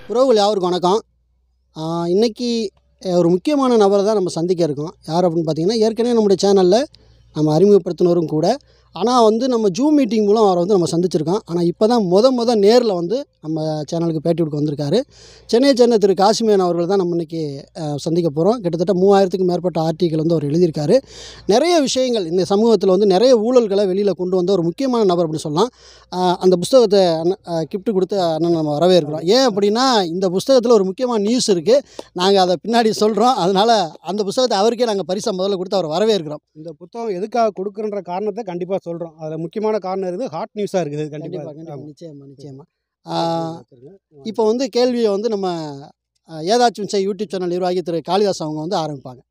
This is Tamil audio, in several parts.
உறவுகள் யாவருக்கும் வணக்கம் ஆஹ் இன்னைக்கு அஹ், ஒரு முக்கியமான நபரை தான் நம்ம சந்திக்க இருக்கோம் யார் அப்படின்னு பார்த்தீங்கன்னா ஏற்கனவே நம்முடைய சேனலில் நம்ம அறிமுகப்படுத்தினவரும் கூட ஆனால் வந்து நம்ம ஜூம் மீட்டிங் மூலம் அவரை வந்து நம்ம சந்திச்சிருக்கோம் ஆனால் இப்போ தான் முத முத நேரில் வந்து நம்ம சேனலுக்கு பேட்டி கொடுக்க வந்திருக்காரு சென்னை சேர்ந்த திரு காசிமேன் அவர்கள் தான் நம்ம இன்னைக்கு அஹ், சந்திக்க போகிறோம் கிட்டத்தட்ட மூவாயிரத்துக்கும் மேற்பட்ட ஆர்டிக்கல் வந்து அவர் எழுதியிருக்காரு நிறைய விஷயங்கள் இந்த சமூகத்தில் வந்து நிறைய ஊழல்களை வெளியில் கொண்டு வந்த ஒரு முக்கியமான நபர் அப்படின்னு சொல்லலாம் ஆஹ், அந்த புஸ்தகத்தை அண்ணன் கிஃப்ட் கொடுத்து அண்ணன் நம்ம வரவேற்கிறோம் ஏன் அப்படின்னா இந்த புஸ்தகத்தில் ஒரு முக்கியமான நியூஸ் இருக்குது நாங்கள் அதை பின்னாடி சொல்கிறோம் அதனால் அந்த புஸ்தகத்தை அவருக்கே நாங்கள் பரிசை முதல்ல கொடுத்து அவர் வரவேற்கிறோம் இந்த புத்தகம் எதுக்காக கொடுக்குறன்ற காரணத்தை கண்டிப்பாக சொல்கிறோம் அதில் முக்கியமான காரணம் இருக்குது ஹாட் நியூஸாக இருக்குது கண்டிப்பாக கண்டிப்பாக கண்டிப்பாக நிச்சயமா நிச்சயமா இப்போ இப்போ வந்து கேள்வியை வந்து நம்ம ஆஹ், ஏதாச்சும் செய் யூடியூப் சேனல் நிர்வாகி திரு காளிதாஸ் அவங்க வந்து ஆரம்பிப்பாங்க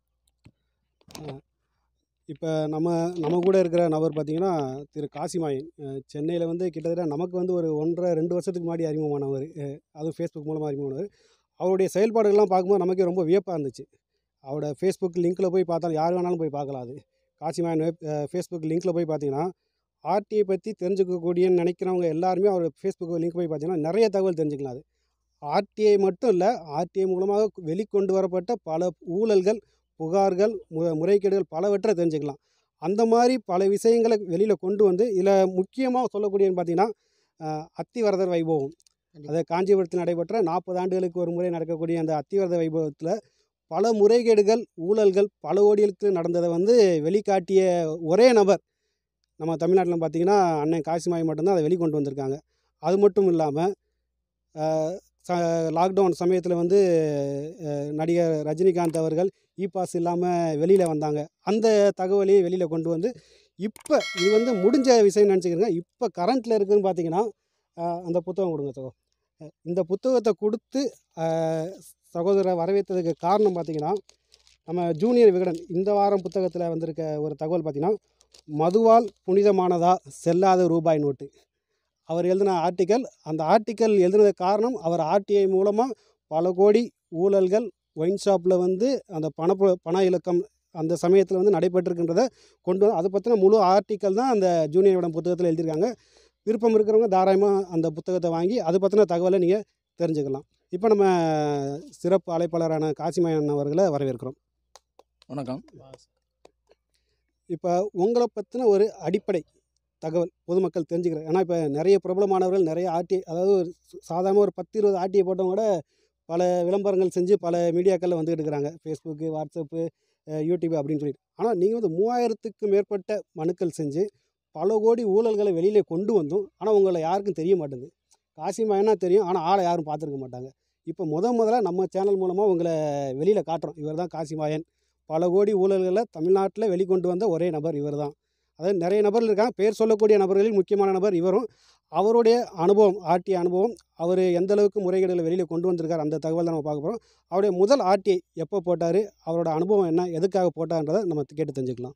இப்போ நம்ம நம்ம கூட இருக்கிற நபர் பார்த்தீங்கன்னா திரு காசிமாயன் சென்னையில் வந்து கிட்டத்தட்ட நமக்கு வந்து ஒரு ஒன்றரை ரெண்டு வருஷத்துக்கு முன்னாடி அறிமுகமானவர் அஹ், அதுவும் ஃபேஸ்புக் மூலமாக அறிமுகமானவர் அவருடைய செயல்பாடுகள்லாம் பார்க்கும்போது நமக்கே ரொம்ப வியப்பாக இருந்துச்சு அவரோட ஃபேஸ்புக் லிங்க்கில் போய் பார்த்தா யார் வேணாலும் போய் பார்க்கலாம் அது காசிமாயன் வெப் ஃபேஸ்புக் லிங்க்கில் போய் பார்த்தீங்கன்னா ஆர்டிஐ பற்றி தெரிஞ்சுக்கக்கூடியன்னு நினைக்கிறவங்க எல்லாருமே அவர் ஃபேஸ்புக் லிங்க் போய் பார்த்தீங்கன்னா நிறைய தகவல் தெரிஞ்சுக்கலாம் அது ஆர்டிஐ மட்டும் இல்லை ஆர்டிஐ மூலமாக வெளிக்கொண்டு வரப்பட்ட பல ஊழல்கள் புகார்கள் மு முறைகேடுகள் பலவற்றை தெரிஞ்சுக்கலாம் அந்த மாதிரி பல விஷயங்களை வெளியில் கொண்டு வந்து இதில் முக்கியமாக சொல்லக்கூடியன்னு பார்த்தீங்கன்னா அஹ், அத்திவரதர் வைபவம் அதை காஞ்சிபுரத்தில் நடைபெற்ற நாற்பது ஆண்டுகளுக்கு ஒரு முறை நடக்கக்கூடிய அந்த அத்திவரத வைபவத்தில் பல முறைகேடுகள் ஊழல்கள் பல கோடிகளுக்கு நடந்ததை வந்து வெளிக்காட்டிய ஒரே நபர் நம்ம தமிழ்நாட்டில் பார்த்தீங்கன்னா அண்ணன் காசிமாய் மட்டும்தான் அதை வெளிக்கொண்டு வந்திருக்காங்க அது மட்டும் இல்லாமல் ச லாக்டவுன் சமயத்தில் வந்து அஹ், நடிகர் ரஜினிகாந்த் அவர்கள் இ பாஸ் இல்லாமல் வெளியில் வந்தாங்க அந்த தகவலையும் வெளியில் கொண்டு வந்து இப்போ இது வந்து முடிஞ்ச விஷயம் நினச்சிக்கிறேங்க இப்போ கரண்ட்டில் இருக்குதுன்னு பார்த்தீங்கன்னா அஹ், அந்த புத்தகம் கொடுங்க சகோ அஹ், இந்த புத்தகத்தை கொடுத்து அஹ், சகோதரரை வரவேற்றதுக்கு காரணம் பார்த்தீங்கன்னா நம்ம ஜூனியர் விகடன் இந்த வாரம் புத்தகத்தில் வந்திருக்க ஒரு தகவல் பார்த்தீங்கன்னா மதுவால் புனிதமானதா செல்லாத ரூபாய் நோட்டு அவர் எழுதின ஆர்டிக்கல் அந்த ஆர்டிக்கல் எழுதினது காரணம் அவர் ஆர்டிஐ மூலமாக பல கோடி ஊழல்கள் ஒயின் ஷாப்பில் வந்து அந்த பண பண இலக்கம் அந்த சமயத்தில் வந்து நடைபெற்றிருக்கின்றதை கொண்டு வந்து அதை பற்றின முழு ஆர்டிக்கல் தான் அந்த ஜூனியர் விடம் புத்தகத்தில் எழுதியிருக்காங்க விருப்பம் இருக்கிறவங்க தாராளமாக அந்த புத்தகத்தை வாங்கி அதை பற்றின தகவலை நீங்கள் தெரிஞ்சுக்கலாம் இப்போ நம்ம சிறப்பு அழைப்பாளரான காசிமயன் அவர்களை வரவேற்கிறோம் வணக்கம் இப்போ உங்களை பற்றின ஒரு அடிப்படை தகவல் பொதுமக்கள் தெரிஞ்சுக்கிறேன் ஏன்னா இப்போ நிறைய பிரபலமானவர்கள் நிறைய ஆர்டிஐ அதாவது ஒரு சாதாரண ஒரு பத்து இருபது ஆர்டிஐ போட்டவங்க கூட பல விளம்பரங்கள் செஞ்சு பல மீடியாக்களில் வந்துகிட்டு இருக்கிறாங்க ஃபேஸ்புக்கு வாட்ஸ்அப்பு அஹ் யூடியூப் அப்படின்னு சொல்லிட்டு ஆனால் நீங்கள் வந்து மூவாயிரத்துக்கு மேற்பட்ட மனுக்கள் செஞ்சு பல கோடி ஊழல்களை வெளியில் கொண்டு வந்தும் ஆனால் உங்களை யாருக்கும் தெரிய மாட்டேங்குது காசிமாயனா தெரியும் ஆனால் ஆளை யாரும் பார்த்துருக்க மாட்டாங்க இப்போ முத முதல்ல நம்ம சேனல் மூலமாக உங்களை வெளியில் காட்டுறோம் இவர் தான் காசிமாயன் பல கோடி ஊழல்களை தமிழ்நாட்டில் வெளிக்கொண்டு வந்த ஒரே நபர் இவர் தான் அதாவது நிறைய நபர்கள் இருக்காங்க பேர் சொல்லக்கூடிய நபர்களில் முக்கியமான நபர் இவரும் அவருடைய அனுபவம் ஆர்டிஐ அனுபவம் அவர் எந்த அளவுக்கு முறைகேடுகளை வெளியில் கொண்டு வந்திருக்கார் அந்த தகவல் தான் நம்ம பார்க்க போகிறோம் அவருடைய முதல் ஆர்டிஐ எப்போ போட்டார் அவரோட அனுபவம் என்ன எதுக்காக போட்டார்ன்றதை நம்ம கேட்டு தெரிஞ்சுக்கலாம்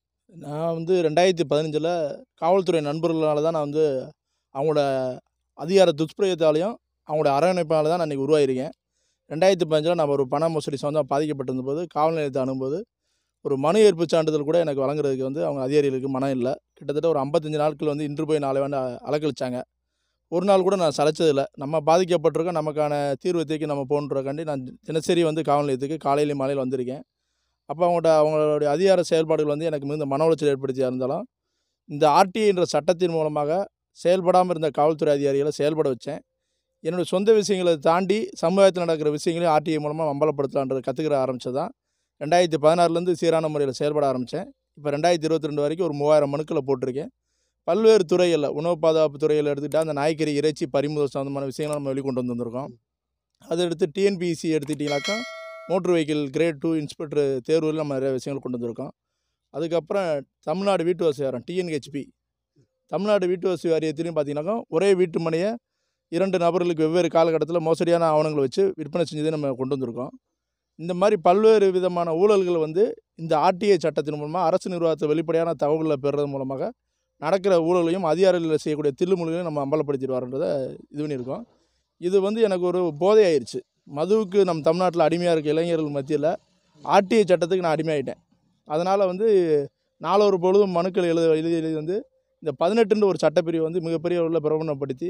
நான் வந்து ரெண்டாயிரத்தி பதினஞ்சில் காவல்துறை நண்பர்களால் தான் நான் வந்து அவங்களோட அதிகார துஷ்பிரயோகத்தாலையும் அவங்களோட அரவணைப்பால் தான் நான் இன்றைக்கி உருவாயிருக்கேன் ரெண்டாயிரத்தி பதினஞ்சில் நான் ஒரு பண மோசடி சொந்தம் பாதிக்கப்பட்டிருந்த போது காவல் நிலையத்தை அணுகும்போது ஒரு மனு ஏற்பு சான்றிதழ் கூட எனக்கு வழங்குறதுக்கு வந்து அவங்க அதிகாரிகளுக்கு மனம் இல்லை கிட்டத்தட்ட ஒரு ஐம்பத்தஞ்சு நாட்கள் வந்து இன்று போய் நாளை வந்து அலக்கழிச்சாங்க ஒரு நாள் கூட நான் சளைச்சதில்லை நம்ம பாதிக்கப்பட்டிருக்கோம் நமக்கான தீர்வு தேக்கி நம்ம போன்றக்காண்டி நான் தினசரி வந்து காவல் நிலையத்துக்கு காலையிலையும் மாலையில் வந்திருக்கேன் அப்போ அவங்கள்ட்ட அவங்களுடைய அதிகார செயல்பாடுகள் வந்து எனக்கு மிகுந்த மன உளைச்சல் ஏற்படுத்தியாக இருந்தாலும் இந்த ஆர்டிஐன்ற சட்டத்தின் மூலமாக செயல்படாமல் இருந்த காவல்துறை அதிகாரிகளை செயல்பட வச்சேன் என்னுடைய சொந்த விஷயங்களை தாண்டி சமுதாயத்தில் நடக்கிற விஷயங்களையும் ஆர்டிஐ மூலமாக அம்பலப்படுத்தலான்றது கற்றுக்கிற ஆரம்பிச்சது தான் ரெண்டாயிரத்தி பதினாறுலேருந்து சீரான முறையில் செயல்பட ஆரம்பித்தேன் இப்போ ரெண்டாயிரத்தி இருபத்தி ரெண்டு வரைக்கும் ஒரு மூவாயிரம் மனுக்களை போட்டிருக்கேன் பல்வேறு துறைகளில் உணவு பாதுகாப்பு துறையில் எடுத்துக்கிட்டால் அந்த நாய்க்கறி இறைச்சி பறிமுதல் சம்மந்தமான விஷயங்களை நம்ம வெளிக்கொண்டு வந்திருக்கோம் அதை எடுத்து டிஎன்பிசி எடுத்துக்கிட்டிங்கனாக்கா motor vehicle grade two inspector தேர்வில் நம்ம நிறைய விஷயங்கள் கொண்டு வந்திருக்கோம் அதுக்கப்புறம் தமிழ்நாடு வீட்டு வசதி வாரம் டிஎன்ஹெச்பி தமிழ்நாடு வீட்டு வசதி வாரியத்திலையும் பார்த்தீங்கன்னாக்கா ஒரே வீட்டு மனையை இரண்டு நபர்களுக்கு வெவ்வேறு காலகட்டத்தில் மோசடியான ஆவணங்களை வச்சு விற்பனை செஞ்சதை நம்ம கொண்டு வந்திருக்கோம் இந்த மாதிரி பல்வேறு விதமான ஊழல்கள் வந்து இந்த ஆர்டிஐ சட்டத்தின் மூலமாக அரசு நிர்வாகத்தை வெளிப்படையான தகவல்களை பெறுறது மூலமாக நடக்கிற ஊழலையும் அதிகாரிகள் செய்யக்கூடிய தில்லுமுழுகளையும் நம்ம அம்பலப்படுத்திட்டு வரன்றதை இது பண்ணியிருக்கோம் இது வந்து எனக்கு ஒரு போதை ஆயிடுச்சு மதுவுக்கு நம்ம தமிழ்நாட்டில் அடிமையாக இருக்க இளைஞர்கள் மத்தியில் ஆர்டிஐ சட்டத்துக்கு நான் அடிமையாயிட்டேன் அதனால் வந்து நாளொரு பொழுதும் மனுக்கள் எழுத எழுதி எழுதி வந்து இந்த பதினெட்டுன்ற ஒரு சட்டப்பிரிவு வந்து மிகப்பெரிய உள்ள பிரபலப்படுத்தி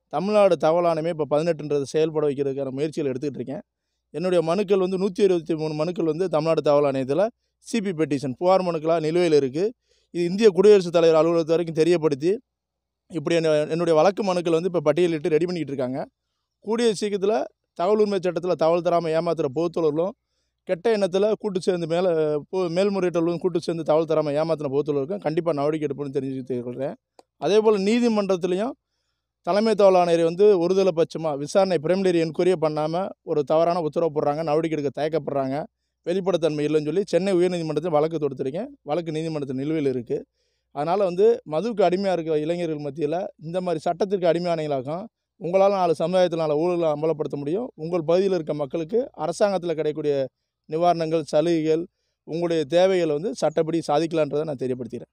தமிழ்நாடு தகவல் ஆணையமே இப்போ பதினெட்டுன்றது செயல்பட வைக்கிறதுக்கான முயற்சிகள் எடுத்துக்கிட்டு இருக்கேன் என்னுடைய மனுக்கள் வந்து நூற்றி இருபத்தி மூணு மனுக்கள் வந்து தமிழ்நாடு தகவல் ஆணையத்தில் சிபி பெட்டிஷன் புகார் மனுக்களாக நிலுவையில் இருக்குது இது இந்திய குடியரசுத் தலைவர் அலுவலகத்து வரைக்கும் தெரியப்படுத்தி இப்படி என்ன என்னுடைய வழக்கு மனுக்கள் வந்து இப்போ பட்டியலிட்டு ரெடி பண்ணிக்கிட்டு இருக்காங்க கூடிய சீக்கிரத்தில் தகவல் உரிமை சட்டத்தில் தகவல் தராமல் ஏமாத்துகிற பொதுத்தொழிலும் கெட்ட எண்ணத்தில் கூட்டு சேர்ந்து மேலே மேல்முறையீட்டலும் கூட்டு சேர்ந்து தகவல் தராமல் ஏமாத்தின பொதுத்தொழிலுக்கும் கண்டிப்பாக நடவடிக்கை எடுப்போம்னு தெரிஞ்சுக்கிறேன் அதே போல் நீதிமன்றத்துலேயும் தலைமை தகவல் ஆணையர் வந்து ஒருதலை பட்சமாக விசாரணை பிரைமரி என்கொயரியே பண்ணாமல் ஒரு தவறான உத்தரவு போடுறாங்க நடவடிக்கை எடுக்க தயக்கப்படுறாங்க வெளிப்படைத்தன்மை இல்லைன்னு சொல்லி சென்னை உயர்நீதிமன்றத்தில் வழக்கு தொடுத்திருக்கேன் வழக்கு நீதிமன்றத்தில் நிலுவையில் இருக்குது அதனால் வந்து மதுவுக்கு அடிமையாக இருக்கிற இளைஞர்கள் மத்தியில் இந்த மாதிரி சட்டத்திற்கு அடிமையானங்களாகும் உங்களால் நாலு சமுதாயத்தில் நாலு ஊழலை அமலப்படுத்த முடியும் உங்கள் பகுதியில் இருக்க மக்களுக்கு அரசாங்கத்தில் கிடைக்கக்கூடிய நிவாரணங்கள் சலுகைகள் உங்களுடைய தேவைகளை வந்து சட்டப்படி சாதிக்கலான்றதை நான் தெரியப்படுத்திக்கிறேன்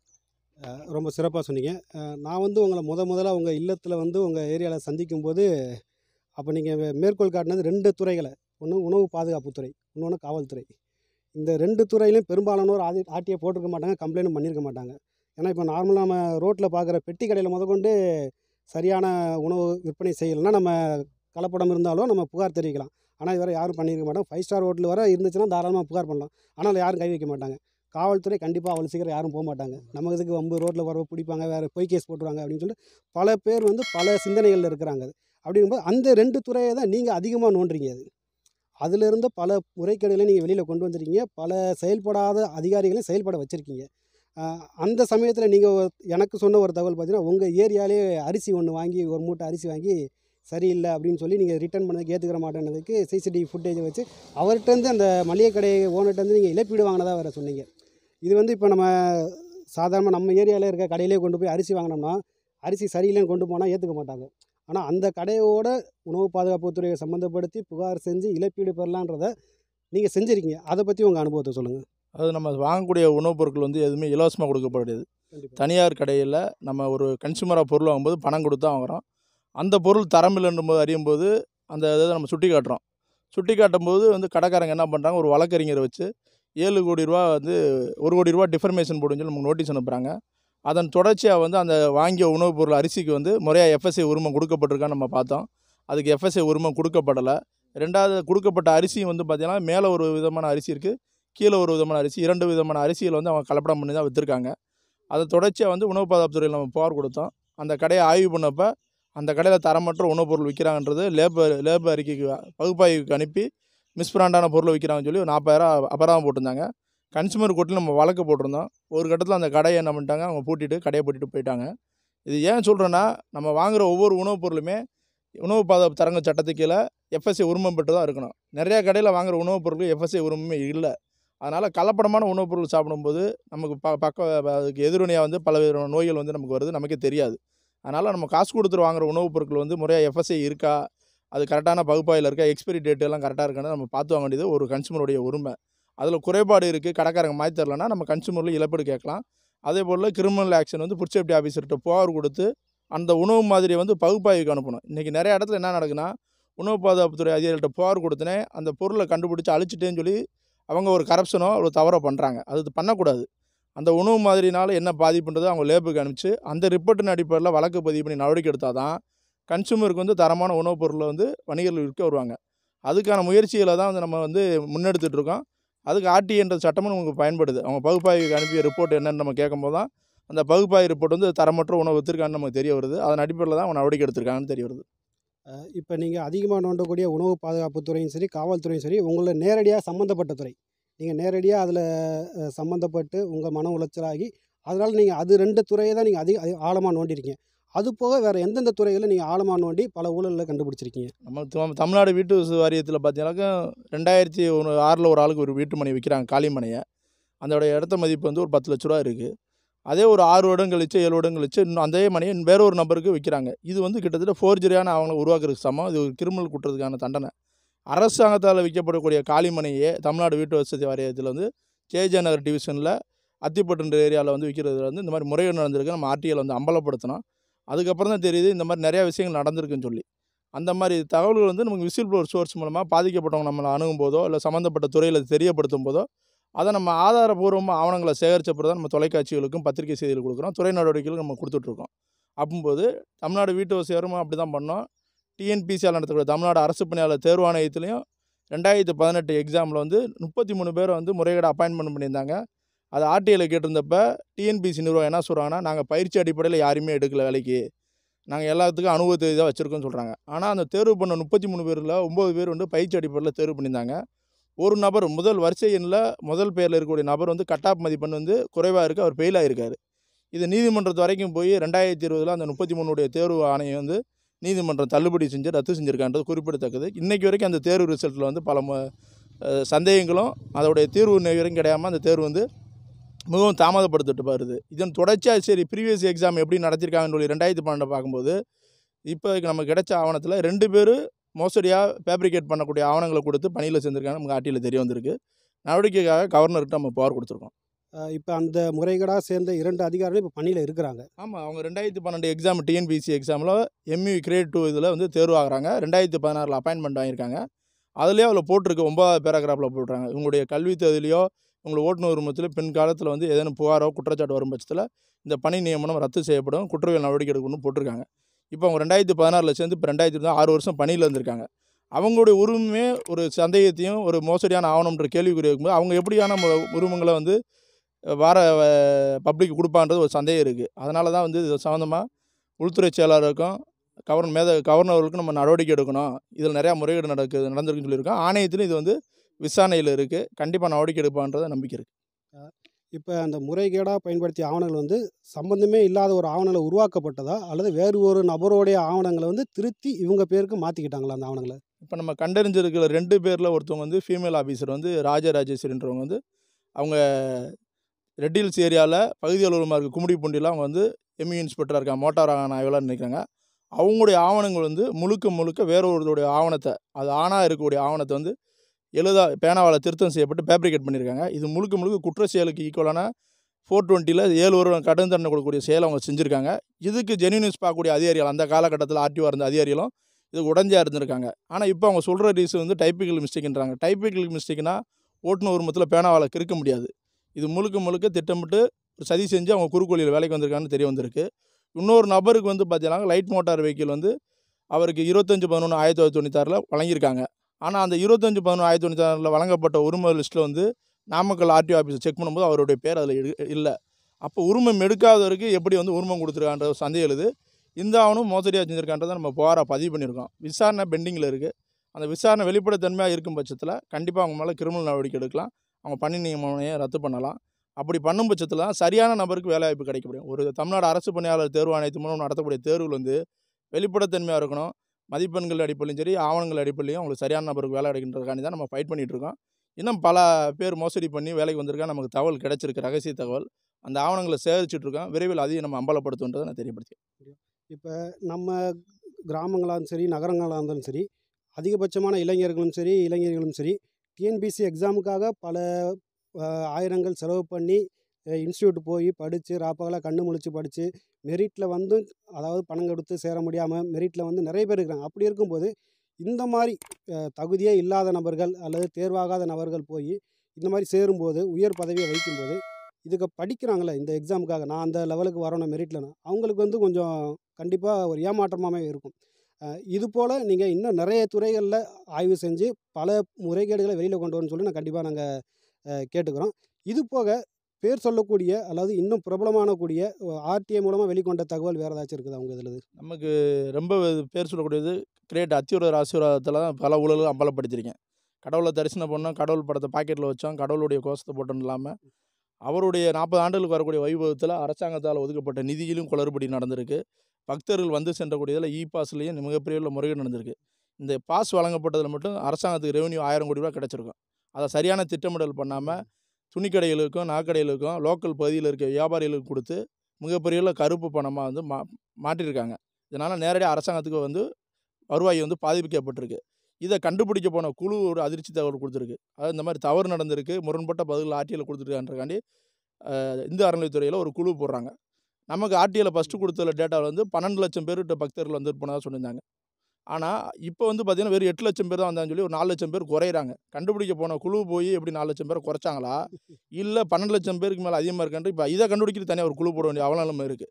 ரொம்ப சிறப்பாக சொன்னீங்க அஹ் நான் வந்து உங்களை முத முதல்ல உங்கள் இல்லத்தில் வந்து உங்கள் ஏரியாவில் சந்திக்கும் போது அப்போ நீங்கள் மேற்கோள் காட்டினது ரெண்டு துறைகளை ஒன்று உணவு பாதுகாப்புத்துறை இன்னொன்று காவல்துறை இந்த ரெண்டு துறையிலையும் பெரும்பாலானோர் ஆதி ஆட்டியை போட்டிருக்க மாட்டாங்க கம்ப்ளைண்ட்டும் பண்ணியிருக்க மாட்டாங்க ஏன்னா இப்போ நார்மலாக நம்ம ரோட்டில் பார்க்குற பெட்டி கடையில் முதற்கொண்டு சரியான உணவு விற்பனை செய்யலைன்னா நம்ம கலப்படம் இருந்தாலும் நம்ம புகார் தெரிவிக்கலாம் ஆனால் இதுவரை யாரும் பண்ணியிருக்க மாட்டாங்க ஃபைவ் ஸ்டார் ஹோட்டல் வர இருந்துச்சுன்னா தாராளமாக புகார் பண்ணலாம் ஆனால் அதில் யாரும் கை வைக்க மாட்டாங்க காவல்துறை கண்டிப்பாக அவ்வளோ சீக்கிரம் யாரும் போக மாட்டாங்க நம்ம இதுக்கு வம்பு ரோட்டில் வரவ பிடிப்பாங்க வேறு பொய் கேஸ் போட்டுருவாங்க அப்படின்னு சொல்லிட்டு பல பேர் வந்து பல சிந்தனைகளில் இருக்கிறாங்க அது அப்படிங்கும்போது அந்த ரெண்டு துறையை தான் நீங்கள் அதிகமாக நோண்டுறீங்க அது அதில் இருந்த பல முறைகேடுகளை நீங்கள் வெளியில் கொண்டு வந்திருக்கீங்க பல செயல்படாத அதிகாரிகளையும் செயல்பட வச்சுருக்கீங்க அந்த சமயத்தில் நீங்கள் எனக்கு சொன்ன ஒரு தகவல் பார்த்தீங்கன்னா உங்கள் ஏரியாலே அரிசி ஒன்று வாங்கி ஒரு மூட்டை அரிசி வாங்கி சரியில்லை அப்படின்னு சொல்லி நீங்கள் ரிட்டர்ன் பண்ணதுக்கு ஏற்றுக்கிற மாட்டேன்னதுக்கு சிசிடிவி ஃபுட்டேஜை வச்சு அவர்கிட்டருந்து அந்த மளிகை கடை ஓனர்கிட்டருந்து நீங்கள் இழப்பீடு வாங்கினதா வேறு சொன்னீங்க இது வந்து இப்போ நம்ம சாதாரண நம்ம ஏரியாவில் இருக்க கடையிலே கொண்டு போய் அரிசி வாங்கினோம்னா அரிசி சரியில்லைன்னு கொண்டு போனால் ஏற்றுக்க மாட்டாங்க ஆனால் அந்த கடையோட உணவு பாதுகாப்புத்துறையை சம்மந்தப்படுத்தி புகார் செஞ்சு இழப்பீடு பெறலான்றதை நீங்கள் செஞ்சுருக்கீங்க அதை பற்றி உங்கள் அனுபவத்தை சொல்லுங்கள் அது நம்ம வாங்கக்கூடிய உணவுப் பொருட்கள் வந்து எதுவுமே இலவசமாக கொடுக்கப்படுது கண்டிப்பாக தனியார் கடையில் நம்ம ஒரு கன்சூமராக பொருள் வாங்கும்போது பணம் கொடுத்து தான் வாங்குறோம் அந்த பொருள் தரம் இல்லைன்னும் போது அறியும் போது அந்த இதை நம்ம சுட்டி காட்டுறோம் சுட்டி காட்டும்போது வந்து கடைக்காரங்க என்ன பண்ணுறாங்க ஒரு வழக்கறிஞரை வச்சு ஏழு கோடி ரூபா வந்து ஒரு கோடி ரூபா டிஃபர்மேஷன் போடுன்னு சொல்லி நமக்கு நோட்டீஸ் அனுப்புகிறாங்க அதன் தொடர்ச்சியாக வந்து அந்த வாங்கிய உணவுப் பொருள் அரிசிக்கு வந்து முறையாக எஃப்எஸ்ஐ உரிமம் கொடுக்கப்பட்டிருக்கான்னு நம்ம பார்த்தோம் அதுக்கு எஃப்எஸ்ஐ உரிமம் கொடுக்கப்படலை ரெண்டாவது கொடுக்கப்பட்ட அரிசியும் வந்து பார்த்திங்கன்னா மேலே ஒரு விதமான அரிசி இருக்குது கீழே ஒரு விதமான அரிசி இரண்டு விதமான அரிசியில் வந்து அவங்க கலப்படம் பண்ணி தான் விற்றுருக்காங்க அதை தொடர்ச்சியாக வந்து உணவு பாதுகாப்புத்துறையில் நம்ம புகார் கொடுத்தோம் அந்த கடையை ஆய்வு பண்ணப்போ அந்த கடையில் தரமற்ற உணவுப் பொருள் விற்கிறாங்கன்றது லேபர் லேபர் அறிக்கைக்கு பகுப்பாய்வுக்கு அனுப்பி மிஸ்பிராண்டான பொருளை விற்கிறாங்கன்னு சொல்லி ஒரு நாற்பதாயிரம் அபராதம் போட்டிருந்தாங்க கன்சூமர் கோர்ட்டில் நம்ம வழக்கு போட்டிருந்தோம் ஒரு கட்டத்தில் அந்த கடையை என்ன பண்ணிட்டாங்க அவங்க பூட்டிட்டு கடையை பூட்டிட்டு போயிட்டாங்க இது ஏன் சொல்கிறேன்னா நம்ம வாங்குகிற ஒவ்வொரு உணவுப் பொருளுமே உணவு பாதுகாப்பு தரங்க சட்டத்துக்கு கீழே எஃப்எஸ்ஐ உரிமம் பெற்று தான் இருக்கணும் நிறையா கடையில் வாங்குகிற உணவுப் பொருளுக்கு எஃப்எஸ்ஐ உரிமமே இல்லை அதனால் கலப்படமான உணவுப் பொருள் சாப்பிடும்போது நமக்கு ப பக்க அதுக்கு எதிர்வினையாக வந்து பல விதமான நோய்கள் வந்து நமக்கு வருது நமக்கே தெரியாது அதனால் நம்ம காசு கொடுத்துட்டு வாங்குற உணவுப் பொருட்கள் வந்து முறையாக எஃப்எஸ்ஐ இருக்கா அது கரெக்டான பகுப்பாயில் இருக்கா எக்ஸ்பைரி டேட் எல்லாம் கரெக்டாக இருக்கான்னு நம்ம பார்த்து வாங்க வேண்டியது ஒரு கன்சூமருடைய உரிமை அதில் குறைபாடு இருக்குது கடைக்காரங்க மாற்றி தரலன்னா நம்ம கன்சூமரில் இழப்பீடு கேட்கலாம் அதே போல் கிரிமினல் ஆக்ஷன் வந்து ஃபுட் சேஃப்டி ஆஃபீஸர்கிட்ட புகார் கொடுத்து அந்த உணவு மாதிரியை வந்து பகுப்பாய்வுக்கு அனுப்பணும் இன்றைக்கி நிறைய இடத்துல என்ன நடக்குன்னா உணவு பாதுகாப்புத்துறை அதிகாரிகள்ட்ட புகார் கொடுத்தனே அந்த பொருளை கண்டுபிடிச்சி அழிச்சிட்டேன்னு சொல்லி அவங்க ஒரு கரப்ஷனோ ஒரு தவறோ பண்ணுறாங்க அது பண்ணக்கூடாது அந்த உணவு மாதிரினால என்ன பாதிப்புன்றதை அவங்க லேபுக்கு அனுப்பிச்சு அந்த ரிப்போர்ட்டின் அடிப்படையில் வழக்கு பதிவு பண்ணி நடவடிக்கை எடுத்தால் தான் கன்சூமருக்கு வந்து தரமான உணவுப் பொருளை வந்து வணிகர்கள் விற்க வருவாங்க அதுக்கான முயற்சிகளை தான் வந்து நம்ம வந்து முன்னெடுத்துட்டு இருக்கோம் அதுக்கு ஆர்டிஎன்ற சட்டமும் நமக்கு பயன்படுது அவங்க பகுப்பாய்வுக்கு அனுப்பிய ரிப்போர்ட் என்னன்னு நம்ம கேட்கும்போது தான் அந்த பகுப்பாய்வு ரிப்போர்ட் வந்து தரமற்ற உணவு வித்திருக்கான்னு நமக்கு தெரிய வருது அதன் அடிப்படையில் தான் அவங்க நடவடிக்கை எடுத்திருக்காங்கன்னு தெரிய வருது இப்போ நீங்கள் அதிகமாக நோண்டக்கூடிய உணவு பாதுகாப்புத்துறையும் சரி காவல்துறையும் சரி உங்களை நேரடியாக சம்மந்தப்பட்ட துறை நீங்கள் நேரடியாக அதில் சம்மந்தப்பட்டு உங்கள் மன உளைச்சலாகி அதனால் நீங்கள் அது ரெண்டு துறையை தான் நீங்கள் அதிக அதிக ஆழமாக நோண்டிருக்கீங்க அது போக வேறு எந்தெந்த துறைகளில் நீங்கள் ஆழமாக நோண்டி பல ஊழலில் கண்டுபிடிச்சிருக்கீங்க நம்ம த- தமிழ்நாடு வீட்டு வசதி வாரியத்தில் பார்த்தீங்கன்னாக்கா ரெண்டாயிரத்தி ஒன்று ஆறில் ஒரு ஆளுக்கு ஒரு வீட்டு மனை விற்கிறாங்க காலி மனையை அதோட இடத்த மதிப்பு வந்து ஒரு பத்து லட்ச ரூபா இருக்குது அதே ஒரு ஆறு வருடம் கழிச்சு ஏழு வருடம் கழிச்சு இன்னும் அதே மனையை வேற ஒரு நபருக்கு விற்கிறாங்க இது வந்து கிட்டத்தட்ட ஃபோர்ஜரியான அவங்கள உருவாக்குறதுக்கு சமம் இது ஒரு கிரிமினல் குற்றத்துக்கான தண்டனை அரசாங்கத்தால் விற்கப்படக்கூடிய காலி மனையை தமிழ்நாடு வீட்டு வசதி வாரியத்தில் வந்து ஜேஜே நகர் டிவிஷனில் அத்திப்பட்டுன்ற ஏரியாவில் வந்து விற்கிறது வந்து இந்த மாதிரி முறைகேடு நடந்திருக்கு நம்ம ஆர்டிஎல் வந்து அம்பலப்படுத்தினோம் அதுக்கப்புறம் தான் தெரியுது இந்த மாதிரி நிறையா விஷயங்கள் நடந்திருக்குன்னு சொல்லி அந்த மாதிரி தகவல்கள் வந்து நமக்கு விசில் ப்ளோர் சோர்ஸ் மூலமாக பாதிக்கப்பட்டவங்க நம்மளை அணுகும் போதோ இல்லை சம்மந்தப்பட்ட துறையில் தெரியப்படுத்தும் போதோ அதை நம்ம ஆதாரபூர்வமாக ஆவணங்களை சேகரித்த பிறகு தான் நம்ம தொலைக்காட்சிகளுக்கும் பத்திரிகை செய்திகள் கொடுக்குறோம் துறை நடவடிக்கைகளுக்கும் நம்ம கொடுத்துட்ருக்கோம் அப்போது தமிழ்நாடு வீட்டு வசதியாரும் அப்படி தான் பண்ணோம் டிஎன்பிசியால் நடத்தக்கூடிய தமிழ்நாடு அரசு பணியாளர் தேர்வாணையத்துலேயும் ரெண்டாயிரத்து பதினெட்டு எக்ஸாமில் வந்து முப்பத்தி மூணு பேரை வந்து முறைகேடு அப்பாயின்மெண்ட் பண்ணியிருந்தாங்க அது ஆர்டிஐயில் கேட்டிருந்தப்ப டிஎன்பிசி நிறுவனம் என்ன சொல்கிறாங்கன்னா நாங்கள் பயிற்சி அடிப்படையில் யாரையுமே எடுக்கல வேலைக்கு நாங்கள் எல்லாத்துக்கும் அனுபவத்தை தான் வச்சுருக்கோம்னு சொல்கிறாங்க ஆனால் அந்த தேர்வு பண்ண முப்பத்தி மூணு பேரில் ஒம்பது பேர் வந்து பயிற்சி அடிப்படையில் தேர்வு பண்ணியிருந்தாங்க ஒரு நபர் முதல் வரிசை எண்ணில் முதல் பேரில் இருக்கக்கூடிய நபர் வந்து கட்டாப் மதிப்பெண் வந்து குறைவாக இருக்குது அவர் ஃபெயில் ஆகிருக்காரு இது நீதிமன்றத்து வரைக்கும் போய் ரெண்டாயிரத்தி இருபதில் அந்த முப்பத்தி மூணுடைய தேர்வு ஆணையம் வந்து நீதிமன்றம் தள்ளுபடி செஞ்சு ரத்து செஞ்சுருக்கான்றது குறிப்பிடத்தக்கது இன்றைக்கி வரைக்கும் அந்த தேர்வு ரிசல்ட்டில் வந்து பல ம- அஹ் சந்தேகங்களும் அதோடைய தீர்வு இன்னைக்கு வரைக்கும் கிடையாமல் அந்த தேர்வு வந்து மிகவும் தாமதப்படுத்திட்டு வருது இதன் தொடர்ச்சியாக சரி ப்ரீவியஸ் எக்ஸாம் எப்படி நடத்திருக்காங்கன்னு சொல்லி ரெண்டாயிரத்தி பன்னெண்டு பார்க்கும்போது இப்போ நமக்கு கிடைச்ச ஆவணத்தில் ரெண்டு பேர் மோசடியாக ஃபேப்ரிகேட் பண்ணக்கூடிய ஆவணங்களை கொடுத்து பணியில் சேர்ந்துருக்காங்க நமக்கு ஆர்டியில் தெரிய வந்திருக்கு நடவடிக்கைக்காக கவர்னர்கிட்ட நம்ம பவர் கொடுத்துருக்கோம் இப்போ அந்த முறைகேடாக சேர்ந்த இரண்டு அதிகாரிகள் இப்போ பணியில் இருக்கிறாங்க ஆமாம் அவங்க ரெண்டாயிரத்தி பன்னெண்டு எக்ஸாம் டிஎன்பிசி எக்ஸாமில் எம்யூ கிரேட் டூ இதில் வந்து தேர்வு ஆகுறாங்க ரெண்டாயிரத்தி பதினாறில் அப்பாயின்மெண்ட் வாங்கியிருக்காங்க அதுலேயே அதில் போட்டிருக்கு ஒன்பதாவது பேராகிராஃபில் போட்டுறாங்க உங்களுடைய கல்வி தகுதியிலையோ உங்களை ஓட்டுநர் உரிமத்தில் பின் காலத்தில் வந்து ஏதேனும் புகாரோ குற்றச்சாட்டு வரும் பட்சத்தில் இந்த பணி நியமனம் ரத்து செய்யப்படும் குற்றவியல் நடவடிக்கை எடுக்கணும்னு போட்டிருக்காங்க இப்போ அவங்க ரெண்டாயிரத்தி பதினாறில் சேர்ந்து இப்போ ரெண்டாயிரத்தி இருபது ஆறு வருஷம் பணியில் இருந்திருக்காங்க அவங்களுடைய உரிமையே ஒரு சந்தேகத்தையும் ஒரு மோசடியான ஆவணம்ன்ற கேள்விக்குறி இருக்கும்போது அவங்க எப்படியான மு- உரிமங்களை வந்து வார பப்ளிக் கொடுப்பான்றது ஒரு சந்தேகம் இருக்குது அதனால தான் வந்து இது சம்மந்தமாக உள்துறை செயலாளருக்கும் கவர்னர் மேத கவர்னர்களுக்கும் நம்ம நடவடிக்கை எடுக்கணும் இதில் நிறையா முறைகேடு நடக்குது நடந்திருக்குன்னு சொல்லியிருக்கோம் ஆணையத்திலும் இது வந்து விசாரணையில் இருக்குது கண்டிப்பாக நடவடிக்கை எடுப்பான்றத நம்பிக்கை இருக்குது இப்போ அந்த முறைகேடாக பயன்படுத்திய ஆவணங்கள் வந்து சம்பந்தமே இல்லாத ஒரு ஆவணங்களை உருவாக்கப்பட்டதா அல்லது வேறு ஒரு நபருடைய ஆவணங்களை வந்து திருத்தி இவங்க பேருக்கு மாற்றிக்கிட்டாங்களா அந்த ஆவணங்களை இப்போ நம்ம கண்டறிஞ்சிருக்கிற ரெண்டு பேரில் ஒருத்தவங்க வந்து ஃபீமேல் ஆஃபீஸர் வந்து ராஜராஜேஸ்வரின்றவங்க வந்து அவங்க ரெட் ஹில்ஸ் ஏரியாவில் பகுதி அலுவலகமாக இருக்க கும்மிடிப்பூண்டியில் அவங்க வந்து எம்இ இன்ஸ்பெக்டராக இருக்காங்க மோட்டார் வாகன ஆய்வாளர் நினைக்கிறாங்க அவங்களுடைய ஆவணங்கள் வந்து முழுக்க முழுக்க வேற ஒருத்தருடைய ஆவணத்தை அது ஆணாக இருக்கக்கூடிய ஆவணத்தை வந்து எழுதா பேனாவால் திருத்தம் செய்யப்பட்டு ஃபேப்ரிகேட் பண்ணியிருக்காங்க இது முழுக்க முழுக்க குற்ற செயலுக்கு ஈக்குவலான ஃபோர் டுவெண்ட்டியில் ஏழு வருடம் கடன் தண்டனை கொடுக்கக்கூடிய செயலை அவங்க செஞ்சுருக்காங்க இதுக்கு ஜெனியூனிஸ் பார்க்கக்கூடிய அதிகாரிகள் அந்த காலகட்டத்தில் ஆர்டிஓ இருந்த அதிகாரிகளும் இது உடஞ்சா இருந்திருக்காங்க ஆனால் இப்போ அவங்க சொல்கிற ரீசன் வந்து டைப்பிக்கல் மிஸ்டேக்ன்றாங்க டைப்பிக்கல் மிஸ்டேக்னா ஓட்டுநர் உரிமத்தில் பேனாவால் கிறுக்க முடியாது இது முழுக்க முழுக்க திட்டமிட்டு ஒரு சதி செஞ்சு அவங்க குறுக்கோளியில் வேலைக்கு வந்திருக்காங்கன்னு தெரிய வந்திருக்கு இன்னொரு நபருக்கு வந்து பார்த்தீங்கன்னா லைட் மோட்டார் வெஹிக்கிள் வந்து அவருக்கு இருபத்தஞ்சு பதினொன்று ஆயிரத்தி தொள்ளாயிரத்தி தொண்ணூத்தாறில் வழங்கியிருக்காங்க ஆனால் அந்த இருபத்தஞ்சு பதினொன்று ஆயிரத்தி தொண்ணூத்தாறில் வழங்கப்பட்ட உரிமை லிஸ்ட்டில் வந்து நாமக்கல் ஆர்டிஓ ஆஃபீஸை செக் பண்ணும்போது அவருடைய பேர் அதில் இல்லை அப்போ உரிமம் எடுக்காதவருக்கு எப்படி வந்து உரிமம் கொடுத்துருக்கான்ற ஒரு சந்தேகம் எழுது இந்த ஆவணம் மோசடியாக செஞ்சுருக்கான்றதை நம்ம புகாராக பதிவு பண்ணியிருக்கோம் விசாரணை பெண்டிங்கில் இருக்குது அந்த விசாரணை வெளிப்படைத்தன்மையாக இருக்கும் பட்சத்தில் கண்டிப்பாக அவங்க மேலே கிரிமினல் நடவடிக்கை எடுக்கலாம் அவங்க பணி நியமனையை ரத்து பண்ணலாம் அப்படி பண்ணும் பட்சத்தில் தான் சரியான நபருக்கு வேலைவாய்ப்பு கிடைக்க முடியும் ஒரு தமிழ்நாடு அரசு பணியாளர் தேர்வு ஆணையத்து மூலம் நடத்தக்கூடிய தேர்வில் வந்து வெளிப்படைத்தன்மையாக இருக்கணும் மதிப்பெண்கள் அடிப்படையிலும் சரி ஆவணங்கள் அடிப்படையிலையும் அவங்களுக்கு சரியான நபருக்கு வேலை கிடைக்கின்றதுக்காண்டி தான் நம்ம ஃபைட் பண்ணிகிட்டு இருக்கோம் இன்னும் பல பேர் மோசடி பண்ணி வேலைக்கு வந்திருக்கா நமக்கு தகவல் கிடைச்சிருக்கு ரகசிய தகவல் அந்த ஆவணங்களை சேகரிச்சுட்டு இருக்கோம் விரைவில் அதையும் நம்ம அம்பலப்படுத்துன்றதை நான் தெரியப்படுத்தி இப்போ நம்ம கிராமங்களாலும் சரி நகரங்களாக இருந்தாலும் சரி அதிகபட்சமான இளைஞர்களும் சரி இளைஞர்களும் சரி டிஎன்பிசி எக்ஸாமுக்காக பல அஹ், ஆயிரங்கள் செலவு பண்ணி இன்ஸ்டியூட் போய் படித்து ராப்பகலாக கண்ணு முழிச்சு படித்து மெரிட்டில் வந்து அதாவது பணம் கொடுத்து சேர முடியாமல் மெரிட்டில் வந்து நிறைய பேர் இருக்கிறாங்க அப்படி இருக்கும்போது இந்த மாதிரி அஹ், தகுதியே இல்லாத நபர்கள் அல்லது தேர்வாகாத நபர்கள் போய் இந்த மாதிரி சேரும்போது உயர் பதவியை வைக்கும்போது இதுக்கு படிக்கிறாங்களே இந்த எக்ஸாமுக்காக நான் அந்த லெவலுக்கு வரணும் மெரிட்லனா அவங்களுக்கு வந்து கொஞ்சம் கண்டிப்பாக ஒரு ஏமாற்றமாகவே இருக்கும் அஹ் இது போல் நீங்கள் இன்னும் நிறைய துறைகளில் ஆய்வு செஞ்சு பல முறைகேடுகளை வெளியில் கொண்டு வரணும்னு சொல்லி நான் கண்டிப்பாக நாங்கள் கேட்டுக்கிறோம் இது போக பேர் சொல்லக்கூடிய அல்லது இன்னும் பிரபலமான கூடிய ஆர்டிஐ மூலமாக வெளிக்கொண்ட தகவல் வேறு ஏதாச்சும் இருக்குதா உங்கள் இதில் நமக்கு ரொம்ப பேர் சொல்லக்கூடியது கிரேட் அத்தியுரர் ஆசீர்வாதத்தில் தான் பல ஊழல்கள் அம்பலப்படுத்தியிருக்கேன் கடவுளை தரிசனம் பண்ணோம் கடவுள் படத்தை பாக்கெட்டில் வச்சோம் கடவுளுடைய கோஷத்தை போட்டோம் இல்லாமல் அவருடைய நாற்பது ஆண்டுகளுக்கு வரக்கூடிய வைபவத்தில் அரசாங்கத்தால் ஒதுக்கப்பட்ட நிதியிலும் குளறுபடி நடந்திருக்கு பக்தர்கள் வந்து சென்றக்கூடியதில் இ பாஸ்லேயும் மிகப்பெரிய உள்ள முறைகேடு நடந்திருக்கு இந்த பாஸ் வழங்கப்பட்டதில் மட்டும் அரசாங்கத்துக்கு ரெவன்யூ ஆயிரம் கோடி ரூபா கிடச்சிருக்கும் அதை சரியான திட்டமிடல் பண்ணாமல் துணிக்கடைகளுக்கும் நாக்கடைகளுக்கும் லோக்கல் பகுதியில் இருக்க வியாபாரிகளுக்கு கொடுத்து மிகப்பெரிய உள்ள கருப்பு பணமாக வந்து மா மாட்டியிருக்காங்க இதனால் நேரடியாக அரசாங்கத்துக்கு வந்து வருவாய் வந்து பாதிக்கப்பட்டிருக்கு இதை கண்டுபிடிக்க போன குழு ஒரு அதிர்ச்சி தகவல் கொடுத்துருக்கு அதாவது இந்த மாதிரி தவறு நடந்திருக்கு முரண்பட்ட பதில் ஆர்டிஎல் கொடுத்துருக்கான்றக்காண்டி அஹ், இந்து அறநிலைத்துறையில் ஒரு குழு போடுறாங்க நமக்கு ஆர்டிஎல் ஃபஸ்ட்டு கொடுத்த டேட்டாவில் வந்து பன்னெண்டு லட்சம் பேர்கிட்ட பக்தர்கள் வந்து போனதாக சொல்லியிருந்தாங்க ஆனால் இப்போ வந்து பார்த்தீங்கன்னா வெறும் எட்டு லட்சம் பேர் தான் வந்தான்னு சொல்லி ஒரு நாலு லட்சம் பேர் குறையிறாங்க கண்டுபிடிக்க போன குழு போய் எப்படி நாலு லட்சம் பேரை குறைச்சாங்களா இல்லை பன்னெண்டு லட்சம் பேருக்கு மேலே அதிகமாக இருக்கான்ட்டு இப்போ இதை கண்டுபிடிக்கிறது தனியாக ஒரு குழு போட வேண்டிய அவலம் இருக்குது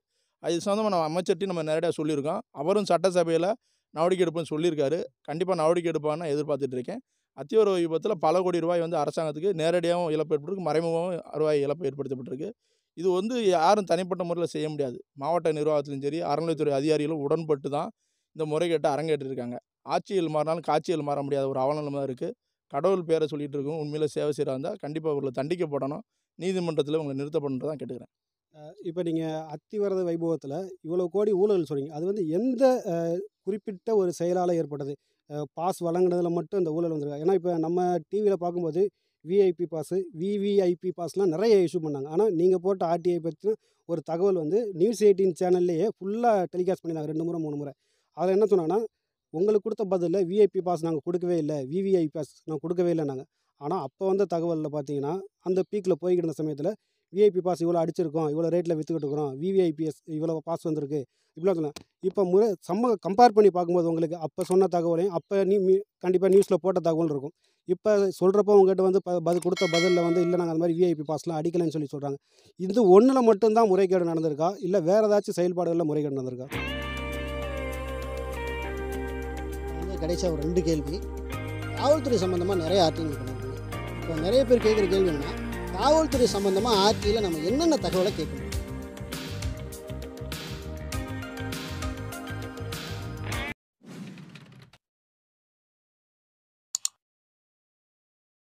அது சம்மந்தமாக நம்ம அமைச்சர்ட்டையும் நம்ம நேரடியாக சொல்லியிருக்கோம் அவரும் சட்டசபையில் நடவடிக்கை எடுப்புன்னு சொல்லியிருக்காரு கண்டிப்பாக நடவடிக்கை எடுப்பான்னு எதிர்பார்த்துட்டு இருக்கேன் அத்தியோர விபத்தில் பல கோடி ரூபாய் வந்து அரசாங்கத்துக்கு நேரடியாகவும் இழப்பு ஏற்பட்டிருக்கு மறைமுகமாகவும் ரூபாய் இழப்பு ஏற்படுத்தப்பட்டிருக்கு இது வந்து யாரும் தனிப்பட்ட முறையில் செய்ய முடியாது மாவட்ட நிர்வாகத்திலும் சரி அறநிலைத்துறை அதிகாரிகளும் உடன்பட்டு தான் இந்த முறைகேட்டை அரங்கேற்றிருக்காங்க ஆட்சியில் மாறினாலும் காட்சியில் மாற முடியாத ஒரு அவலநிலை தான் இருக்குது கடவுள் பேரை சொல்லிட்டு இருக்கோம் உண்மையில சேவை செய்கிறா இருந்தால் கண்டிப்பாக இவர்களை தண்டிக்கப்படணும் நீதிமன்றத்தில் உங்களை நிறுத்தப்படணும் தான் கேட்டுக்கிறேன் இப்போ நீங்கள் அத்திவரத வைபவத்தில் இவ்வளோ கோடி ஊழல் சொல்றீங்க அது வந்து எந்த அஹ், குறிப்பிட்ட ஒரு செயலால் ஏற்பட்டது பாஸ் வழங்குனதுல மட்டும் இந்த ஊழல் வந்திருக்கு ஏன்னா இப்போ நம்ம டிவியில் பார்க்கும்போது விஐபி பாஸு விவிஐபி பாஸ்லாம் நிறைய இஷ்யூ பண்ணாங்க ஆனால் நீங்கள் போட்ட ஆர்டிஐ பற்றின ஒரு தகவல் வந்து நியூஸ் எயிட்டீன் சேனல்லையே ஃபுல்லாக டெலிகாஸ்ட் பண்ணியிருந்தாங்க ரெண்டு முறை மூணு முறை அதில் என்ன சொன்னாங்கன்னா உங்களுக்கு கொடுத்த பதிலில் விஐபி பாஸ் நாங்கள் கொடுக்கவே இல்லை விவிஐ பாஸ் நாங்கள் கொடுக்கவே இல்லைனாங்க ஆனால் அப்போ வந்த தகவலில் பார்த்தீங்கன்னா அந்த பீக்கில் போய்கிட்டு இருந்த சமயத்தில் விஐபி பாஸ் இவ்வளோ அடிச்சிருக்கோம் இவ்வளோ ரேட்டில் விற்றுக்கிட்டு இருக்கிறோம் விவிஐபிஎஸ் இவ்வளோ பாஸ் வந்திருக்கு இவ்வளோ சொன்னேன் இப்போ முறை சம்ம கம்பேர் பண்ணி பார்க்கும்போது உங்களுக்கு அப்போ சொன்ன தகவலையும் அப்போ நீ கண்டிப்பாக நியூஸில் போட்ட தகவல் இருக்கும் இப்போ சொல்கிறப்போ உங்ககிட்ட வந்து ப பதில் கொடுத்த பதிலில் வந்து இல்லை நாங்கள் அந்த மாதிரி விஐபி பாஸ்லாம் அடிக்கலைன்னு சொல்லி சொல்கிறாங்க இது ஒன்றில் மட்டும்தான் முறைகேடு நடந்திருக்கா இல்லை வேறு ஏதாச்சும் செயல்பாடுகளில் முறைகேடு நடந்திருக்கா வந்து கடைசியாக ஒரு ரெண்டு கேள்வி காவல்துறை சம்மந்தமாக நிறைய ஆர்டிங்க பண்ணியிருக்கீங்க இப்போ நிறைய பேர் கேட்குற கேள்வி என்னன்னா காவல்துறை சம்மந்தமாக ஆர்டியில் நம்ம என்னென்ன தகவலை கேட்கணும்